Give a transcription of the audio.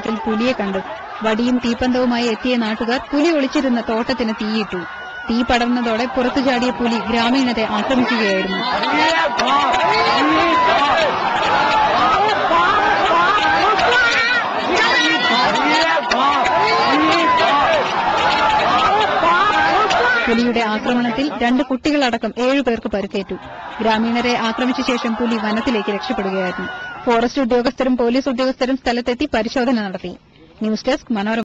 തോട്ടത്തിൽ പുലിയെ കണ്ടു വടിയും തീപ്പന്തവുമായി എത്തിയ നാട്ടുകാർ പുലി ഒളിച്ചിരുന്ന തോട്ടത്തിന് തീയിട്ടു തീ പടർന്നതോടെ പുറത്തു ചാടിയ പുലി ഗ്രാമീണരെ ആക്രമിക്കുകയായിരുന്നു പുലിയുടെ ആക്രമണത്തിൽ രണ്ട് കുട്ടികളടക്കം ഏഴുപേർക്ക് പരിക്കേറ്റു ഗ്രാമീണരെ ആക്രമിച്ച ശേഷം പുലി വനത്തിലേക്ക് രക്ഷപ്പെടുകയായിരുന്നു ഫോറസ്റ്റ് ഉദ്യോഗസ്ഥരും പോലീസ് ഉദ്യോഗസ്ഥരും സ്ഥലത്തെത്തി പരിശോധന നടത്തി ന്യൂസ് ഡെസ്ക് മനോരമ